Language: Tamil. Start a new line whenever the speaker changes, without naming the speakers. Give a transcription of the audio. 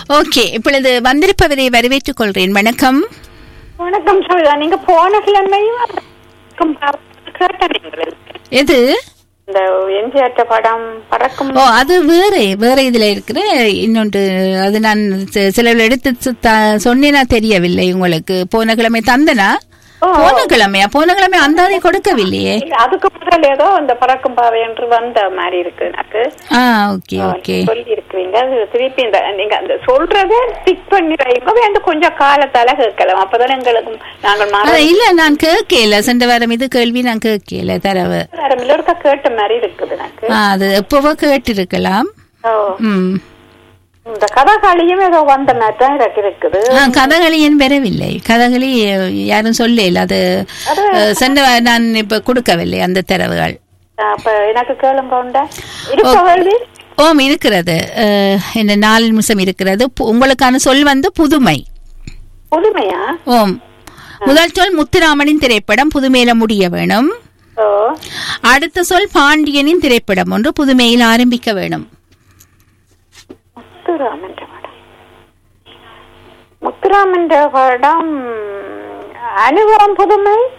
ஓகே இப்பொழுது வந்திருப்பவரை வரவேற்றுக் கொள்கிறேன் வணக்கம்
வணக்கம் சொல்லுதா நீங்க போன கிழமையும் பறக்கும் பாவை கேட்டேன்
எது
இந்த எம்ஜிஆர் படம் பறக்கும்
ஓ அது வேற வேற இதுல இருக்கிற இன்னொன்று அது நான் சி- சில எடுத்து சு- த- சொன்னேனா தெரியவில்லை உங்களுக்கு போன கிழமை தந்தனா
ஓ.
போன கிழமையா போன கிழமை அந்தாதி கொடுக்கவில்லையே
இல்ல, அதுக்கு முதல் ஏதோ இந்த பறக்கும் பாவை என்று வந்த மாதிரி இருக்கு எனக்கு
ஆ ஓகே ஓகே
சொல்லி இருக்கிறீங்க அது திருப்பி இந்த நீங்க அந்த சொல்றத டிக் பண்ணி வைங்க வேண்டு கொஞ்சம் காலத்தால கேட்கலாம் அப்பதான் எங்களுக்கு நாங்கள்
ஆ,
மரம்
இல்ல நான் கேட்கல சென்ற வாரம் இது கேள்வி நான் கேட்கல தரவு
ஒருக்கா கேட்ட மாதிரி இருக்குது எனக்கு
ஆ, அது எப்பவோ கேட்டிருக்கலாம்
ஓ
ம்
இந்த கதகாளியும் ஏதோ வந்த மாதிரி தான் எனக்கு இருக்குது
ஆ, கதகளி ஏன் வரவில்லை கதகளி அஹ், யாரும் சொல்லல அது அஹ், சென்ற வா- நான் இப்ப கொடுக்கவில்லை அந்த தரவுகள்
அப்ப எனக்கு கேளுங்க உண்டா இருக்க வேண்டி
ஓம் இருக்கிறது அஹ், என்ன நாலு நிமிஷம் இருக்கிறது பு- உங்களுக்கான சொல் வந்து புதுமை
புதுமையா
ஓம் முதல் சொல் முத்துராமனின் திரைப்படம் புதுமையில முடிய வேணும்
ஓ
அடுத்த சொல் பாண்டியனின் திரைப்படம் ஒன்று புதுமையில் ஆரம்பிக்க வேணும்
முத்துராமன் படம் முத்துராமன் படம் அனுபவம் புதுமை